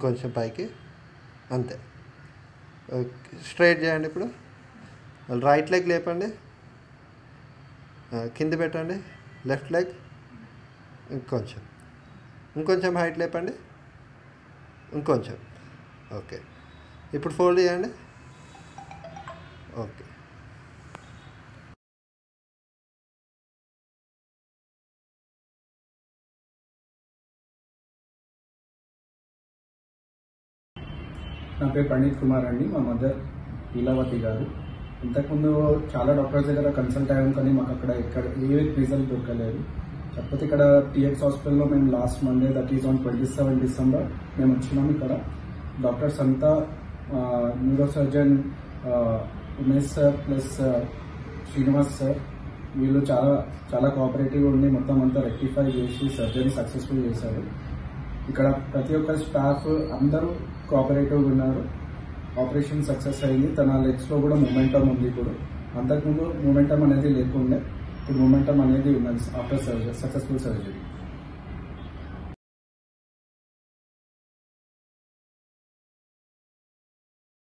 ఇంకొంచెం పైకి అంతే ఓకే స్ట్రైట్ చేయండి ఇప్పుడు రైట్ లెగ్ లేపండి ఆ, కింద పెట్టండి లెఫ్ట్ లెగ్ ఇంకొంచెం ఇంకొంచెం హైట్ లేపండి ఇంకొంచెం ఓకే ఇప్పుడు ఫోల్డ్ చేయండి ఓకే నా పేరు ప్రణీత్ కుమార్ అండి మా మదర్ లీలావతి గారు ఇంతకుముందు చాలా డాక్టర్స్ దగ్గర కన్సల్ట్ అయ్యాం కానీ మాకు అక్కడ ఎక్కడ ఏ రిజల్ట్ దొరకలేదు కాకపోతే ఇక్కడ టీఎక్స్ హాస్పిటల్లో మేము last Monday that is on twenty seven December మేము వచ్చినాం ఇక్కడ డాక్టర్స్ అంతా neuro surgeon Umesh sir plus Srinivas sir వీళ్ళు చాలా చాలా కోఆపరేటివ్ ఉండి మొత్తం అంతా రెక్టిఫై చేసి సర్జరీ సక్సెస్ఫుల్ చేశారు ఇక్కడ ప్రతి ఒక్క స్టాఫ్ అందరూ కోఆపరేటివ్ ఉన్నారు ఆపరేషన్ సక్సెస్ అయింది తన లెగ్స్ లో కూడా మూమెంటం ఉంది ఇప్పుడు అంతకుముందు మూమెంటం అనేది లేకుండే ఇప్పుడు మూమెంటం అనేది ఉన్నది ఆఫ్టర్ సర్జరీ సక్సెస్ఫుల్ సర్జరీ